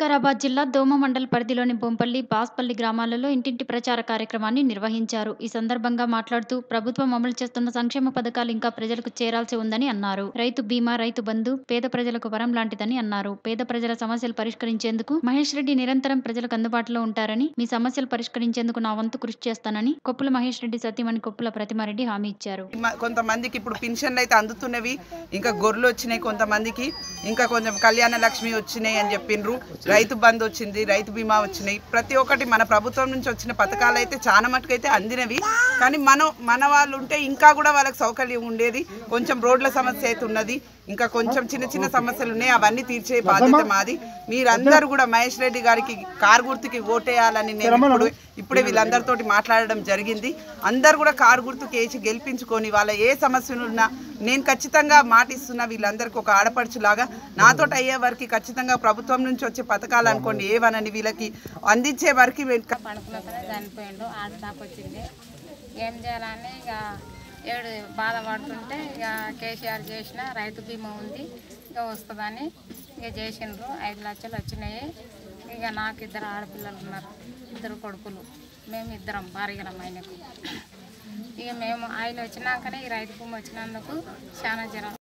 వికారాబాద్ జిల్లా దోమ మండల్ పరిధిలోని బొంపల్లి బాస్పల్లి గ్రామాలలో ఇంటింటి ప్రచార కార్యక్రమాన్ని నిర్వహించారు ఈ సందర్భంగా మాట్లాడుతూ ప్రభుత్వం అమలు చేస్తున్న సంక్షేమ పథకాలు ఇంకా ప్రజలకు చేరాల్సి ఉందని అన్నారు రైతు బీమా రైతు బంధు పేద ప్రజలకు వరం లాంటిదని అన్నారు పేద ప్రజల సమస్యలు పరిష్కరించేందుకు మహేష్ రెడ్డి నిరంతరం ప్రజలకు అందుబాటులో ఉంటారని మీ సమస్యలు పరిష్కరించేందుకు నా వంతు కృషి చేస్తానని కొప్పుల మహేష్ రెడ్డి సతీమణి కొప్పుల ప్రతిమారెడ్డి హామీ ఇచ్చారు మ- కొంతమందికి ఇప్పుడు పెన్షన్లు అయితే అందుతున్నవి ఇంకా గొర్రెలు వచ్చినాయి కొంతమందికి ఇంకా కొంచెం కళ్యాణ లక్ష్మి వచ్చినాయి అని చెప్పిండ్రు రైతు బంధు వచ్చింది రైతు బీమా వచ్చినాయి ప్రతి ఒక్కటి మన ప్రభుత్వం నుంచి వచ్చిన పథకాలు అయితే చాలా మటుకు అయితే అందినవి కానీ మనం మన వాళ్ళు ఉంటే ఇంకా కూడా వాళ్ళకి సౌకర్యం ఉండేది కొంచెం రోడ్ల సమస్య అయితే ఉన్నది ఇంకా కొంచెం చిన్న చిన్న సమస్యలు ఉన్నాయి అవన్నీ తీర్చే బాధ్యత మాది మీరందరూ కూడా మహేష్ రెడ్డి గారికి కారు గుర్తుకి ఓటేయాలని నేను ఇప్పుడు ఇప్పుడే వీళ్ళందరితోటి మాట్లాడడం జరిగింది అందరు కూడా కారు గుర్తుకు వేసి గెలిపించుకొని వాళ్ళ ఏ సమస్యలు ఉన్నా నేను ఖచ్చితంగా మాటిస్తున్నా వీళ్ళందరికీ ఒక ఆడపడుచులాగా నాతో అయ్యే వరకు ఖచ్చితంగా ప్రభుత్వం నుంచి వచ్చే పథకాలు అనుకోండి ఏవనని వీళ్ళకి అందించే వరకు వెనుక పడుకున్నప్పుడే చనిపోయిండు హార్ట్ అటాక్ వచ్చింది ఏం చేయాలని ఇక ఏడు బాధపడుతుంటే ఇక కేసీఆర్ చేసిన రైతు బీమా ఉంది ఇక వస్తుందని ఇక చేసిండ్రు ఐదు లక్షలు వచ్చినాయి ఇక నాకు ఇద్దరు ఆడపిల్లలు ఉన్నారు ఇద్దరు కొడుకులు మేము ఇద్దరం భార్యలం ఆయనకు ఇక మేము ఆయన వచ్చినాకనే ఈ రైతు బీమా వచ్చినందుకు చాలా జర